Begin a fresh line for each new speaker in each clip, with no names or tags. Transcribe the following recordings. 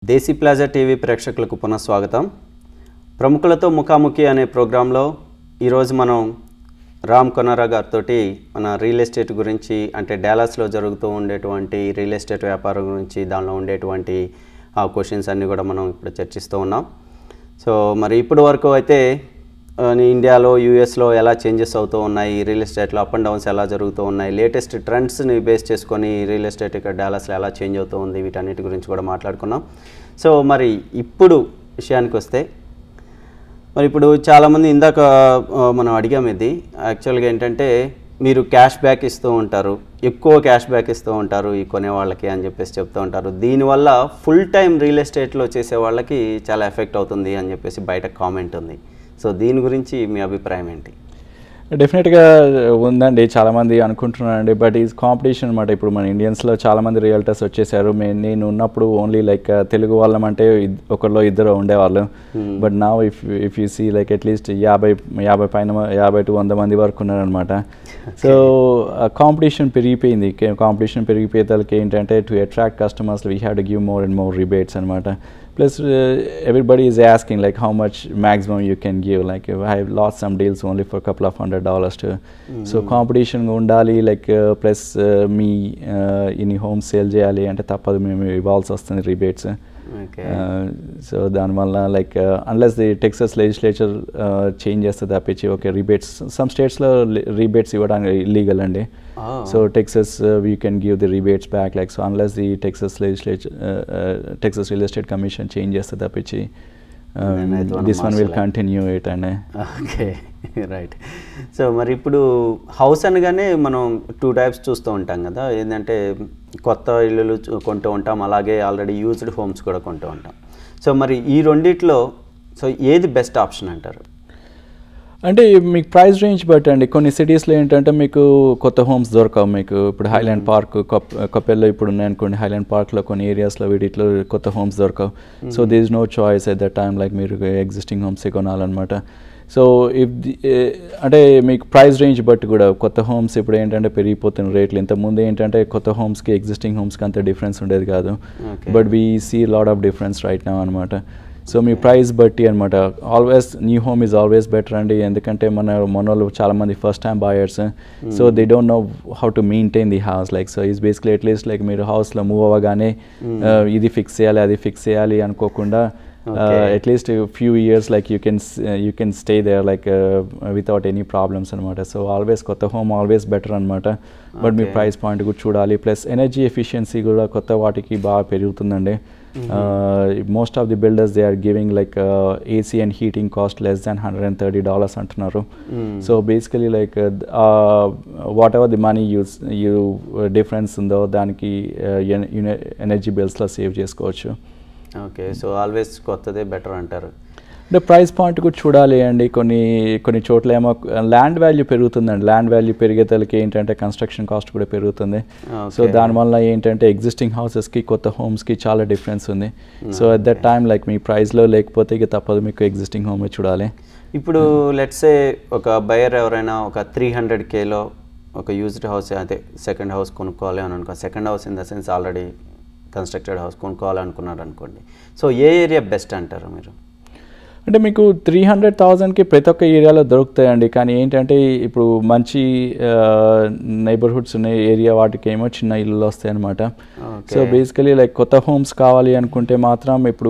దేశీ plaza TV ప్రేక్షకులకు పునఃస్వాగతం ప్రముఖులతో ముఖాముఖి అనే ప్రోగ్రాంలో ఈరోజు మనం రామ్ కొనారా గారితో మన రియల్ ఎస్టేట్ గురించి అంటే డాలస్లో జరుగుతూ ఉండేటువంటి రియల్ ఎస్టేట్ వ్యాపారం గురించి దానిలో ఉండేటువంటి ఆ క్వశ్చన్స్ అన్నీ కూడా మనం ఇప్పుడు చర్చిస్తూ ఉన్నాం సో మరి ఇప్పటి వరకు అయితే ఆ, ఇండియాలో యూఎస్లో ఎలా చేంజెస్ అవుతూ ఉన్నాయి రియల్ ఎస్టేట్లో అప్ అండ్ డౌన్స్ ఎలా జరుగుతూ ఉన్నాయి లేటెస్ట్ ట్రెండ్స్ని బేస్ చేసుకొని రియల్ ఎస్టేట్ ఇక్కడ డాలస్లో ఎలా చేంజ్ అవుతూ ఉంది వీటన్నిటి గురించి కూడా మాట్లాడుకున్నాం సో మరి ఇప్పుడు విషయానికి వస్తే మరి ఇప్పుడు చాలామంది ఇందాక ఆ, మనం అడిగాం ఇది యాక్చువల్గా ఏంటంటే మీరు క్యాష్ బ్యాక్ ఇస్తూ ఉంటారు ఎక్కువ క్యాష్ బ్యాక్ ఇస్తూ ఉంటారు ఈ కొనే వాళ్ళకి అని చెప్పేసి చెప్తూ ఉంటారు దీనివల్ల ఫుల్ టైం రియల్ ఎస్టేట్లో చేసే వాళ్ళకి చాలా ఎఫెక్ట్ అవుతుంది అని చెప్పేసి బయట కామెంట్ ఉంది సో దీని గురించి మీ అభిప్రాయం ఏంటి
డెఫినెట్గా ఉందండి చాలామంది అనుకుంటున్నారండి బట్ ఈజ్ కాంపిటీషన్ అనమాట ఇప్పుడు మన ఇండియన్స్లో చాలామంది రియల్టర్స్ వచ్చేసారు మే నేను ఉన్నప్పుడు ఓన్లీ లైక్ తెలుగు వాళ్ళం అంటే ఇద్- ఒకరిలో ఇద్దరు ఉండేవాళ్ళు బట్ నా if if you see like at least యాభై యాభై పైన మ- యాభై టు వంద మంది వరకు ఉన్నారనమాట సో కాంపిటీషన్ పెరిగిపోయింది కాంపిటీషన్ పెరిగిపోయేదానికి ఏంటంటే to attract customers we have to give more and more rebates అనమాట plus everybody is asking like how much maximum you can give like if i have lost some deals only for a couple of hundred dollars to so competition ఉండాలి like plus మీ ఇన్ని home sale చేయాలి అంటే తప్పదు మేము ఇవ్వాల్సి వస్తుంది rebates
okay
so దానివల్ల like unless the Texas legislature change చేస్తుంది తప్పించి ఓకే రిబేట్స్ సమ్ స్టేట్స్లో రిబేట్స్ ఇవ్వడానికి ఇల్లీగల్ అండి so Texas we can give the rebates back like so unless the Texas legislature Texas real estate commission change చేస్తే తప్పించి
Then అయితే మనం
this one will
మార్చలేం.
Continue it and
okay right so మరి ఇప్పుడు house అనగానే మనం టూ టైప్స్ చూస్తూ ఉంటాం కదా ఏంటంటే కొత్త ఇల్లులు చూ- కొంటూ ఉంటాం అలాగే ఆల్రెడీ యూజ్డ్ హోమ్స్ కూడా కొంటూ ఉంటాం సో మరి ఈ రెండిట్లో సో ఏది బెస్ట్ ఆప్షన్ అంటారు
అంటే మీకు ప్రైస్ రేంజ్ బట్టి అండి కొన్ని సిటీస్లో ఏంటంటే మీకు కొత్త హోమ్స్ దొరకవు మీకు ఇప్పుడు హైలాండ్ పార్క్ కపెల్లో ఇప్పుడు ఉన్నాయి అనుకోండి హైలాండ్ పార్క్లో కొన్ని ఏరియాస్లో వీటిలో కొత్త హోమ్స్ దొరకవు so this is no choice at the time like మీరు ఎగ్జిస్టింగ్ హోమ్సే కొనాలన్నమాట సో ఇఫ్ అంటే మీకు ప్రైస్ రేంజ్ బట్టి కూడా కొత్త హోమ్స్ ఇప్పుడు ఏంటంటే పెరిగిపోతున్న రేట్లు ఇంతకుముందు ఏంటంటే కొత్త హోమ్స్కి ఎగ్జిస్టింగ్ హోమ్స్కి అంత డిఫరెన్స్ ఉండేది కాదు
Okay.
But we see lot of difference right నా అనమాట సో మీ ప్రైస్ బట్టి అనమాట always new home is always better అండి ఎందుకంటే మన మన వాళ్ళు చాలా మంది first time buyers so they don't know how to maintain the house like so is basically at least like మీరు హౌస్లో మూవ్ అవ్వగానే uh, ఇది ఫిక్స్ చేయాలి అది ఫిక్స్ చేయాలి అనుకోకుండా
Okay.
At least few years like you can you can stay there like without any problems అనమాట so always కొత్త హోమ్ ఆల్వేస్ బెటర్ అనమాట బట్ మీ
Okay.
ప్రైస్ పాయింట్ కూడా చూడాలి ప్లస్ ఎనర్జీ ఎఫిషియన్సీ కూడా కొత్త వాటికి బాగా పెరుగుతుందండి most of the builders they are giving like AC and heating cost less than hundred and thirty dollars అంటున్నారు so basically like whatever the money use you difference ఉందో దానికి energy బిల్స్లో save చేసుకోవచ్చు
ఓకే సో ఆల్వేస్ కొత్తదే better అంటారు
అంటే price point కూడా చూడాలి అండి కొన్ని కొన్ని చోట్ల ఏమో ల్యాండ్ వాల్యూ పెరుగుతుందండి ల్యాండ్ వాల్యూ పెరిగేతలకి ఏంటంటే కన్స్ట్రక్షన్ కాస్ట్ కూడా పెరుగుతుంది సో
Okay.
దానివల్ల ఏంటంటే ఎగ్జిస్టింగ్ హౌసెస్కి కొత్త హోమ్స్కి చాలా డిఫరెన్స్ ఉంది so at that time like మీ ప్రైస్లో లేకపోతే ఇక తప్పదు మీకు ఎగ్జిస్టింగ్ హోమే చూడాలి
ఇప్పుడు లెట్సే ఒక బయర్ ఎవరైనా ఒక త్రీ హండ్రెడ్ కేలో ఒక యూజ్డ్ హౌస్ అదే సెకండ్ హౌస్ కొనుక్కోవాలి అని అనుకో second house in the sense already constructed house కొనుక్కోవాలి అనుకున్నారు అనుకోండి సో ఏ ఏరియా బెస్ట్ అంటారు మీరు
అంటే మీకు త్రీ హండ్రెడ్ థౌజండ్కి ప్రతి ఒక్క ఏరియాలో దొరుకుతాయండి కానీ ఏంటంటే ఇప్పుడు మంచి నైబర్హుడ్స్ ఉన్న ఏరియా వాటికి ఏమో చిన్న ఇల్లు వస్తాయి అనమాట సో
Okay.
బేసికలీ లైక్ కొత్త హోమ్స్ కావాలి అనుకుంటే మాత్రం ఇప్పుడు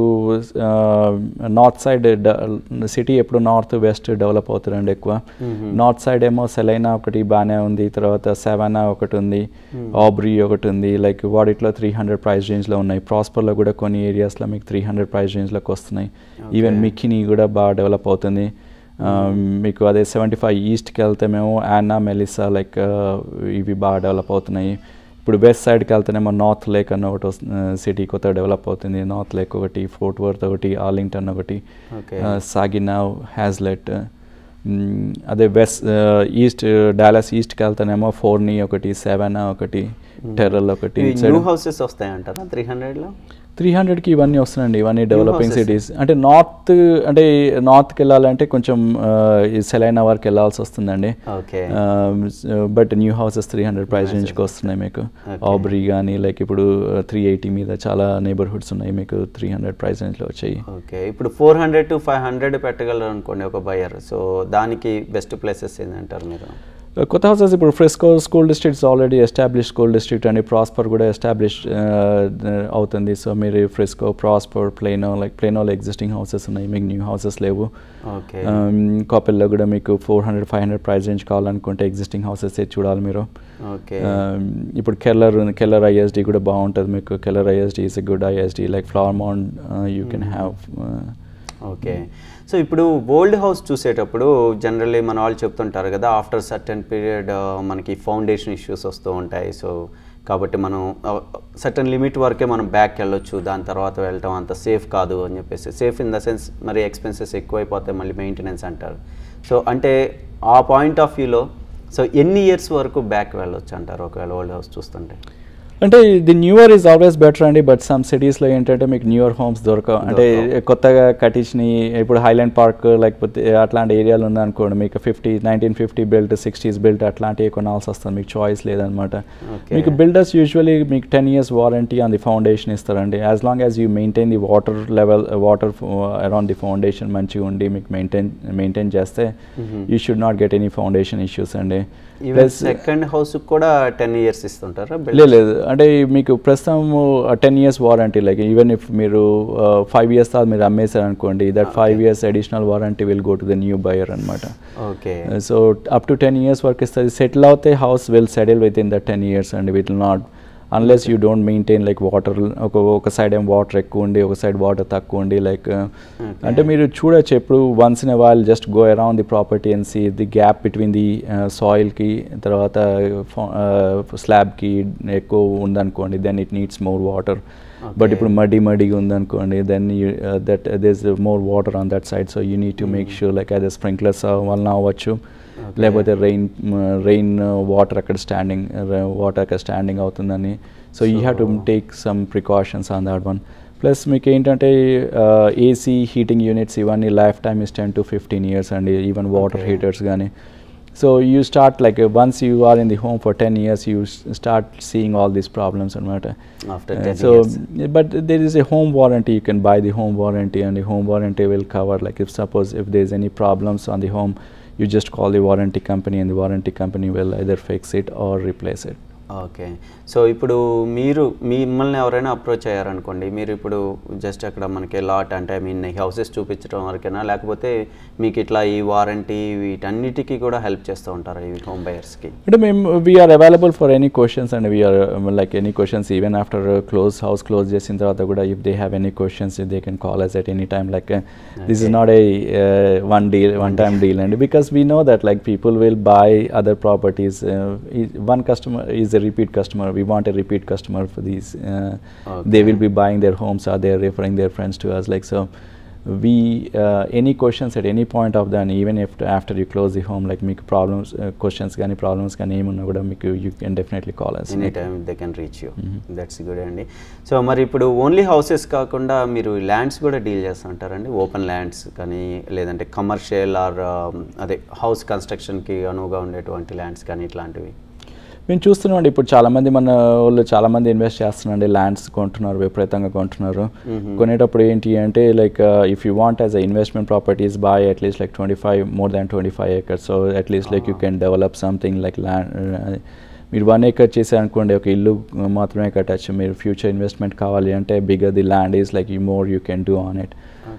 నార్త్ సైడ్ సిటీ ఎప్పుడు నార్త్ వెస్ట్ డెవలప్ అవుతారండి ఎక్కువ నార్త్ సైడ్ ఏమో సెలైనా ఒకటి బాగానే ఉంది తర్వాత సెవెనా ఒకటి ఉంది ఆబ్రీ ఒకటి ఉంది లైక్ వాటిలో త్రీ హండ్రెడ్ ప్రైస్ రేంజ్లో ఉన్నాయి ప్రాస్పర్లో కూడా కొన్ని ఏరియాస్లో మీకు త్రీ హండ్రెడ్ ప్రైస్ రేంజ్లోకి వస్తున్నాయి ఈవెన్
Okay.
మికిని కూడా బాగా డెవలప్ అవుతుంది ఆ, మీకు అదే సెవెంటీ ఫైవ్ ఈస్ట్కి వెళ్తే మేము యానా మెలిసా లైక్ ఇవి బాగా డెవలప్ అవుతున్నాయి ఇప్పుడు వెస్ట్ సైడ్కి వెళ్తేనేమో నార్త్ లేక్ అన్న ఒకటి సిటీ కొత్త డెవలప్ అవుతుంది నార్త్ లేక్ ఒకటి ఫోర్ట్ వర్త్ ఒకటి ఆర్లింగ్టన్ ఒకటి
Okay.
సాగినావ్ హ్యాజ్లెట్ అదే వెస్ట్ ఈస్ట్ డాలస్ ఈస్ట్కి వెళ్తేనేమో ఫోర్నీ ఒకటి సెవెనా ఒకటి టెర్రల్ ఒకటి
న్యూ హౌసెస్ వస్తాయంటారా త్రీ హండ్రెడ్లో
త్రీ హండ్రెడ్కి ఇవన్నీ వస్తున్నాయండి ఇవన్నీ డెవలపింగ్
houses.
సిటీస్ అంటే నార్త్ అంటే నార్త్కి వెళ్ళాలంటే కొంచెం ఆ, ఈ సెలైనా వరకు వెళ్ళాల్సి వస్తుందండి
okay
but new houses three hundred price రేంజ్కి వస్తున్నాయి మీకు
Okay.
ఆబ్రీ కానీ లైక్ ఇప్పుడు త్రీ ఎయిటీ మీద చాలా నేబర్హుడ్స్ ఉన్నాయి మీకు త్రీ హండ్రెడ్ ప్రైస్ రేంజ్లో వచ్చాయి
ఓకే ఇప్పుడు four hundred to five hundred పెట్టగలరు అనుకోండి ఒక బయర్ సో దానికి బెస్ట్ ప్లేసెస్ ఏంటంటారు మీరు
కొత్త హౌసెస్ ఇప్పుడు Frisco school districts already establish school district అండి ప్రాస్పర్ కూడా ఎస్టాబ్లిష్ అవుతుంది సో మీరు ఫ్రెస్కో ప్రాస్పర్ ప్లేనో లైక్ ప్లేనోలో ఎగ్జిస్టింగ్ హౌసెస్ ఉన్నాయి మీకు న్యూ హౌసెస్ లేవు
ఓకే
కాపెల్లో కూడా మీకు four hundred five hundred price range కావాలనుకుంటే ఎగ్జిస్టింగ్ హౌసెస్ చూడాలి మీరు
ఓకే
Um, ఇప్పుడు కెల్లర్ కెల్లర్ ఐఎస్డి కూడా బాగుంటుంది మీకు Keller ISD is a good ISD like Flower Mound you can have
okay so ఇప్పుడు ఓల్డ్ హౌస్ చూసేటప్పుడు జనరల్లీ మన వాళ్ళు చెప్తుంటారు కదా ఆఫ్టర్ సర్టన్ పీరియడ్ మనకి ఫౌండేషన్ ఇష్యూస్ వస్తూ ఉంటాయి సో కాబట్టి మనం సర్టన్ లిమిట్ వరకే మనం బ్యాక్ వెళ్ళొచ్చు దాని తర్వాత వెళ్ళటం అంత సేఫ్ కాదు అని చెప్పేసి సేఫ్ ఇన్ ద సెన్స్ మరి ఎక్స్పెన్సెస్ ఎక్కువైపోతాయి మళ్ళీ మెయింటెనెన్స్ అంటారు సో అంటే ఆ పాయింట్ ఆఫ్ వ్యూలో సో ఎన్ని ఇయర్స్ వరకు బ్యాక్ వెళ్ళొచ్చు అంటారు ఒకవేళ ఓల్డ్ హౌస్ చూస్తుంటే
అంటే the newer is always better అండి బట్ సమ్ సిటీస్లో ఏంటంటే మీకు న్యూయర్ హోమ్స్ దొరకవు అంటే కొత్తగా కట్టించినవి ఇప్పుడు హైలాండ్ పార్క్ లేకపోతే అట్లాంటి ఏరియాలు ఉందనుకోండి మీకు fifty nineteen fifty built sixties built అట్లాంటివి కొనాల్సి వస్తుంది మీకు చాయిస్ లేదనమాట
Okay.
మీకు బిల్డర్స్ యూజువలీ మీకు ten years warranty on the foundation ఇస్తారండి as long as you maintain the water level water around the foundation మంచిగా ఉండి మీకు మెయింటైన్ మెయింటైన్ చేస్తే you should not get any foundation issues అండి
even
Plus-
second house కూడా ten years ఇస్తుంటారా
లేదు లేదు అంటే మీకు ప్రస్తుతం ten years warranty like even if మీరు ఫైవ్ ఇయర్స్ తర్వాత మీరు అమ్మేశారు అనుకోండి that five years additional warranty will go to the new buyer అనమాట
okay
so up to ten years వరకు ఇస్తుంది సెటిల్ అవుతే house will settle within the ten years and will not unless you don't maintain like water ఒక ఒక side ఏం water ఎక్కువ ఉండి ఒక సైడ్ వాటర్ తక్కువ ఉండి లైక్ అంటే మీరు చూడొచ్చు ఎప్పుడు once in while just go around the property and see the gap between the సాయిల్కి తర్వాత స్లాబ్కి ఎక్కువ ఉందనుకోండి then it needs more water but ఇప్పుడు మడ్డి మడ్డిగా ఉందనుకోండి then that does more water on that side so you need to make sure like అదే sprinklers వలన అవ్వచ్చు లేకపోతే రెయిన్ రెయిన్ వాటర్ అక్కడ స్టాండింగ్ వాటర్ అక్కడ స్టాండింగ్ అవుతుందని so you have to take some precautions on that one plus మీకు ఏంటంటే AC heating units ఇవన్నీ lifetime is ten to fifteen years అండి ఈవెన్ వాటర్
Okay.
హీటర్స్ కానీ so you start like once you are in the home for ten years you start seeing all these problems అనమాట
after
Uh,
ten
so,
years
but there is a home warranty. You can buy the home warranty, and the home warranty will cover. Like if suppose if there's any problems on the home, you just call the warranty company, and the warranty company will either fix it or replace it.
Okay so ఇప్పుడు మీరు మిమ్మల్ని ఎవరైనా approach అయ్యారనుకోండి మీరు ఇప్పుడు just అక్కడ మనకి lot అంటే I mean houses చూపించడం వరకేనా లేకపోతే మీకు ఇట్లా ఈ వారంటీ వీటన్నిటికీ కూడా హెల్ప్ చేస్తూ ఉంటారా ఈ హోమ్ బయర్స్కి
అంటే మేము we're available for any questions and we're like any questions even after close house close చేసిన తర్వాత కూడా if they have any questions they can call us at any time like this is
Okay.
Not a one deal one time deal and because we know that like people will buy other properties one customer is a repeat customer. We want a repeat customer for these. Uh, They will be buying their homes or they're referring their friends to us. Like so, we uh, any questions at any point of the even if after you close the home, like make problems, uh, questions, కానీ problems కానీ ఏమున్నా కూడా మీకు you can definitely call us.
Any time they can reach you that's good అండి so మరి ఇప్పుడు only houses కాకుండా మీరు ల్యాండ్స్ కూడా డీల్ చేస్తుంటారండి ఓపెన్ ల్యాండ్స్ కానీ లేదంటే కమర్షియల్ ఆర్ అదే హౌస్ కన్స్ట్రక్షన్కి అనువుగా ఉండేటువంటి ల్యాండ్స్ కానీ ఇట్లాంటివి
మేము చూస్తున్నాం అండి ఇప్పుడు చాలా మంది మన వాళ్ళు చాలా మంది ఇన్వెస్ట్ చేస్తున్నారండి ల్యాండ్స్ కొంటున్నారు విపరీతంగా కొంటున్నారు కొనేటప్పుడు ఏంటి అంటే like if you want as a investment properties buy at least like twenty five more than twenty five acres so at least like you can develop something like land మీరు వన్ ఏకర్ చేశారనుకోండి ఒక ఇల్లు మాత్రమే కట్టచ్చు మీరు ఫ్యూచర్ ఇన్వెస్ట్మెంట్ కావాలి అంటే bigger the land is like you more you can do on it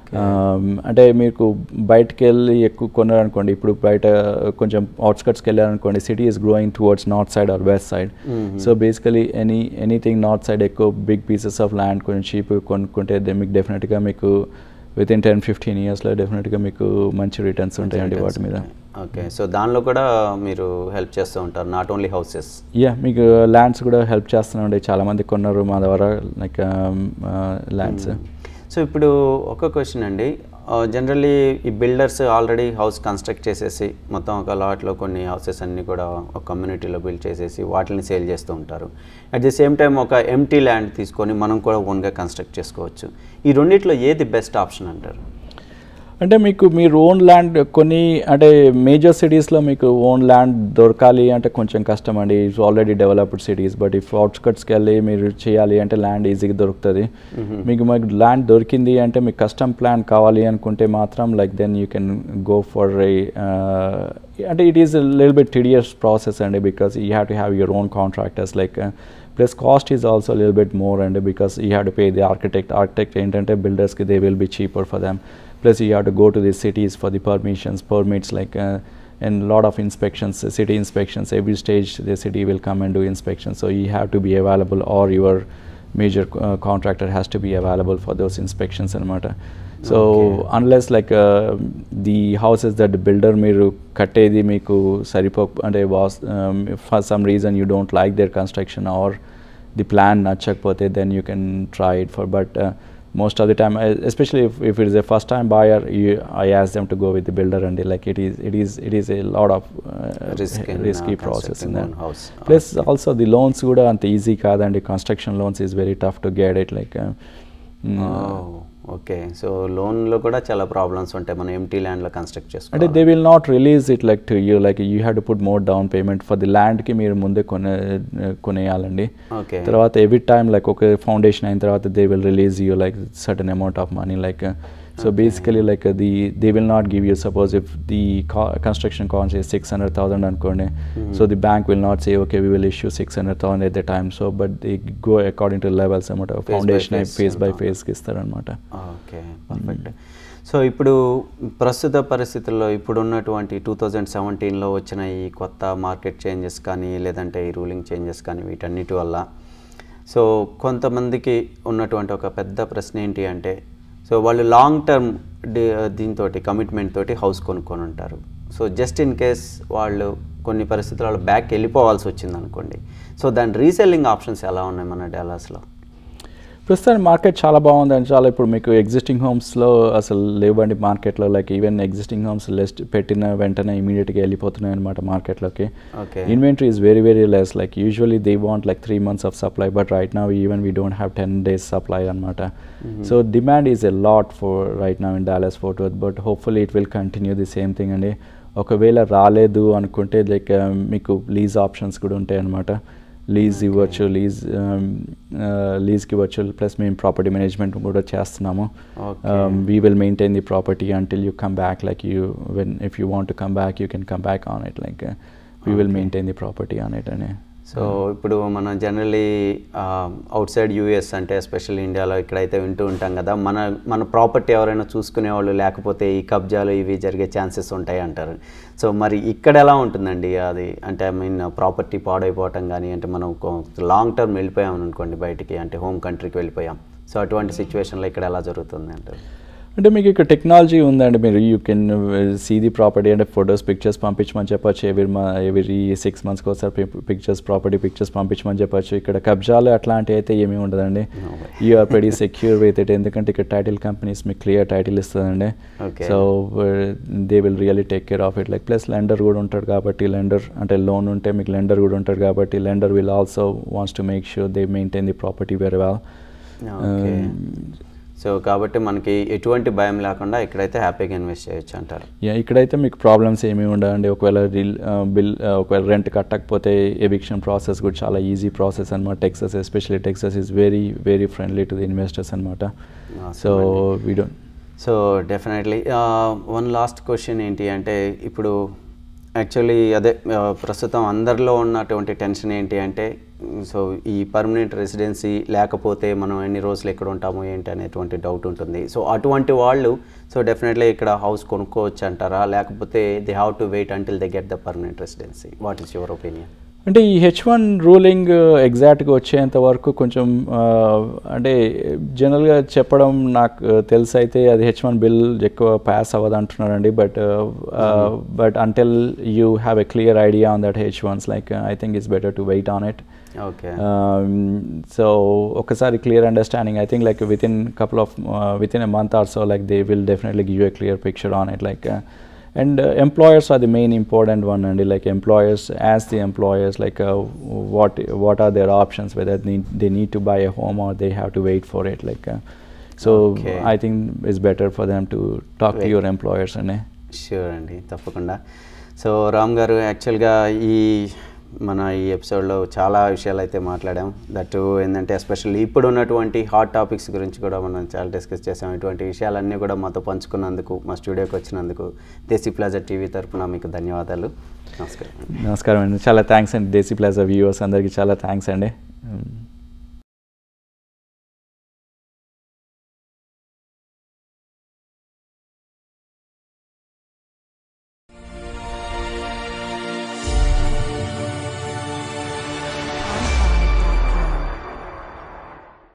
అంటే మీకు బయటకు వెళ్ళి ఎక్కువ కొన్నారనుకోండి ఇప్పుడు బయట కొంచెం అవుట్స్కట్స్కి వెళ్ళారనుకోండి city is growing towards north side or west side so basically any anything north side ఎక్కువ బిగ్ పీసెస్ ఆఫ్ ల్యాండ్ కొంచెం చీప్ కొనుక్కుంటే then మీకు డెఫినెట్గా మీకు విత్ ఇన్ టెన్ ఫిఫ్టీన్ ఇయర్స్లో డెఫినెట్గా మీకు మంచి రిటర్న్స్ ఉంటాయండి వాటి మీద
ఓకే సో దానిలో కూడా మీరు హెల్ప్ చేస్తూ ఉంటారు నాట్ ఓన్లీ హౌసెస్
యా మీకు ల్యాండ్స్ కూడా హెల్ప్ చేస్తున్నాండి చాలామంది కొన్నారు మా ద్వారా లైక్ ల్యాండ్స్
సో ఇప్పుడు ఒక క్వశ్చన్ అండి జనరల్లీ ఈ బిల్డర్స్ ఆల్రెడీ హౌస్ కన్స్ట్రక్ట్ చేసేసి మొత్తం ఒక లాట్లో కొన్ని హౌసెస్ అన్నీ కూడా ఒక కమ్యూనిటీలో బిల్డ్ చేసేసి వాటిని సేల్ చేస్తూ ఉంటారు అట్ ది సేమ్ టైం ఒక ఎంటీ ల్యాండ్ తీసుకొని మనం కూడా ఓన్గా కన్స్ట్రక్ట్ చేసుకోవచ్చు ఈ రెండిట్లో ఏది బెస్ట్ ఆప్షన్ అంటారు
అంటే మీకు మీరు ఓన్ ల్యాండ్ కొన్ని అంటే మేజర్ సిటీస్లో మీకు ఓన్ ల్యాండ్ దొరకాలి అంటే కొంచెం కష్టం అండి it's already developed cities but if అవుట్స్కట్స్కి వెళ్ళి మీరు చేయాలి అంటే ల్యాండ్ ఈజీగా దొరుకుతుంది మీకు మాకు ల్యాండ్ దొరికింది అంటే మీకు కస్టమ్ ప్లాన్ కావాలి అనుకుంటే మాత్రం like then you can go for అంటే it is lil bit tedious process అండి because you have to have your own contractors like plus cost is also lil bit more అండి because you have to pay the architect architect ఏంటంటే బిల్డర్స్కి they will be cheaper for them plus you have to go to the cities for the permissions permits like uh, and lot of inspections uh, city inspections every stage the city will come and do inspections so you have to be available or your major uh, contractor has to be available for those inspections and so
Okay.
unless like uh, the houses that the builder మీరు కట్టేది మీకు సరిపో అంటే was for some reason you don't like their construction or the plan నచ్చకపోతే then you can try it for but most of the time uh, especially if, if it is a first time buyer you, i ask them to go with the builder and they like it is it is it is a lot of uh,
Risk in,
risky
uh,
process in
constructing
that
own house.
plus also the loans కూడా అంత easy కాదండి construction loans is very tough to get it like
okay so లోన్లో కూడా చాలా problems ఉంటాయి మనం empty ల్యాండ్లో construct
అంటే
చేసుకోవాలి
they will not release it like to you like you have to put more down payment for the ల్యాండ్కి మీరు ముందే కొనే కొనేయాలండి
ఓకే
తర్వాత ఎవ్రీ టైమ్ లైక్ ఒక ఫౌండేషన్ అయిన తర్వాత they will release you like certain amount of money like so basically like the they will not give you suppose if the construction cost is six hundred thousand అనుకోండి so the bank will not say okay we will issue six hundred thousand at the time so but the go according to levels అనమాట
by
foundation
phase
phase by
ఉంటాం.
ఫేస్కి ఇస్తారనమాట
okay perfect so ఇప్పుడు ప్రస్తుత పరిస్థితుల్లో ఇప్పుడు ఉన్నటువంటి two thousand సెవెంటీన్లో వచ్చిన ఈ కొత్త మార్కెట్ చేంజెస్ కానీ లేదంటే ఈ రూలింగ్ చేంజెస్ కానీ వీటన్నిటి వల్ల సో కొంతమందికి ఉన్నటువంటి ఒక పెద్ద ప్రశ్న ఏంటి అంటే సో వాళ్ళు లాంగ్ టర్మ్ దీంతో కమిట్మెంట్ తోటి హౌస్ కొనుక్కొని ఉంటారు సో జస్ట్ ఇన్ కేస్ వాళ్ళు కొన్ని పరిస్థితులలో బ్యాక్ వెళ్ళిపోవాల్సి వచ్చింది అనుకోండి సో దాని రీసెల్లింగ్ ఆప్షన్స్ ఎలా ఉన్నాయి మన డాలాస్లో
ప్రస్తుతానికి మార్కెట్ చాలా బాగుందండి చాలా ఇప్పుడు మీకు ఎగ్జిస్టింగ్ హోమ్స్లో అసలు లేవండి మార్కెట్లో like even existing homes list పెట్టిన వెంటనే ఇమీడియట్గా వెళ్ళిపోతున్నాయి అనమాట మార్కెట్లోకి
okay
inventory is very very less like usually they want like three months of supply but right now even we don't have 10 days supply on mata so demand is a lot for right now in dallas fort worth but hopefully it will continue the same thing అండి ఒకవేళ రాలేదు అనుకుంటే like మీకు lease options కూడా ఉంటాయి అనమాట lease ఇవ్వచ్చు lease లీజ్కి ఇవ్వచ్చు ప్లస్ మేము ప్రాపర్టీ మేనేజ్మెంట్ కూడా చేస్తున్నాము
Okay.
We will maintain the property until you come back like you when if you want to come back you can come back on it like we will
Okay.
Maintain the property on it అని
so ఇప్పుడు మనం generally outside US అంటే especially ఇండియాలో ఇక్కడైతే వింటూ ఉంటాం కదా మన మన ప్రాపర్టీ ఎవరైనా చూసుకునే వాళ్ళు లేకపోతే ఈ కబ్జాలు ఇవి జరిగే ఛాన్సెస్ ఉంటాయి అంటారు సో మరి ఇక్కడ ఎలా ఉంటుందండి అది అంటే ఐ మీన్ ప్రాపర్టీ పాడైపోవటం కానీ అంటే మనం లాంగ్ టర్మ్ వెళ్ళిపోయాం అనుకోండి బయటికి అంటే హోమ్ కంట్రీకి వెళ్ళిపోయాం సో అటువంటి సిచ్యువేషన్లో ఇక్కడ ఎలా జరుగుతుంది అంటారు
అంటే మీకు ఇక్కడ టెక్నాలజీ ఉందండి మీరు you can see the property అంటే ఫొటోస్ పిక్చర్స్ పంపించమని చెప్పొచ్చు ఎవరి మా ఎవరి సిక్స్ మంత్స్కి ఒకసారి పిక్చర్స్ ప్రాపర్టీ పిక్చర్స్ పంపించమని చెప్పొచ్చు ఇక్కడ కబ్జాలు అట్లాంటివి అయితే ఏమీ ఉండదండి
No way.
You are very secure with it ఎందుకంటే ఇక్కడ టైటిల్ కంపెనీస్ మీకు క్లియర్ టైటిల్ ఇస్తుందండి
Okay.
So they will really take care of it like plus lender కూడా ఉంటాడు కాబట్టి లెండర్ అంటే లోన్ ఉంటే మీకు లెండర్ కూడా ఉంటాడు కాబట్టి lender will also wants to make sure they maintain the property very well
okay so కాబట్టి మనకి ఎటువంటి భయం లేకుండా ఇక్కడైతే హ్యాపీగా ఇన్వెస్ట్ చేయొచ్చు అంటారు
యా ఇక్కడైతే మీకు ప్రాబ్లమ్స్ ఏమీ ఉండవండి ఒకవేళ రిల్ బిల్ ఒకవేళ రెంట్ కట్టకపోతే ఎవిక్షన్ ప్రాసెస్ కూడా చాలా ఈజీ ప్రాసెస్ అనమాట Texas especially Texas is very very friendly to the investors అనమాట so we don't
so definitely one last question ఏంటి అంటే ఇప్పుడు యాక్చువల్లీ అదే ఆ, ప్రస్తుతం అందరిలో ఉన్నటువంటి టెన్షన్ ఏంటి అంటే సో ఈ పర్మనెంట్ రెసిడెన్సీ లేకపోతే మనం ఎన్ని రోజులు ఎక్కడ ఉంటాము ఏంటి అనేటువంటి డౌట్ ఉంటుంది సో అటువంటి వాళ్ళు సో డెఫినెట్లీ ఇక్కడ హౌస్ కొనుక్కోవచ్చు అంటారా లేకపోతే they have to wait until they get the permanent residency what is your opinion
అంటే ఈ హెచ్ వన్ రూలింగ్ ఎగ్జాక్ట్గా వచ్చేంత వరకు కొంచెం ఆ, అంటే జనరల్గా చెప్పడం నాకు తెలిసి అయితే అది హెచ్ వన్ బిల్ ఎక్కువ పాస్ అవ్వదు అంటున్నారండి but but until you have a clear idea on that H ones like I think it's better to wait on it
okay
so ఒకసారి clear understanding I think like within couple of within a month or so like they will definitely give a clear picture on it like and employers are the main important one అండి like employers as the employers like what what are their options whether they need to buy a home or they have to wait for it like so
Okay.
I think it's better for them to talk to
Wait.
Your employers అండి
sure అండి తప్పకుండా so Ram గారు యాక్చువల్గా ఈ మన ఈ ఎపిసోడ్లో చాలా విషయాలు అయితే మాట్లాడాం దట్టు ఏంటంటే ఎస్పెషల్లీ ఇప్పుడు ఉన్నటువంటి హాట్ టాపిక్స్ గురించి కూడా మనం చాలా డిస్కస్ చేసాం ఇటువంటి విషయాలన్నీ కూడా మాతో పంచుకున్నందుకు మా స్టూడియోకి వచ్చినందుకు దేశీ ప్లాజా టీవీ తరపున మీకు ధన్యవాదాలు నమస్కారం
నమస్కారం అండి చాలా థ్యాంక్స్ అండి దేశీ ప్లాజా వ్యూవర్స్ అందరికీ చాలా థ్యాంక్స్ అండి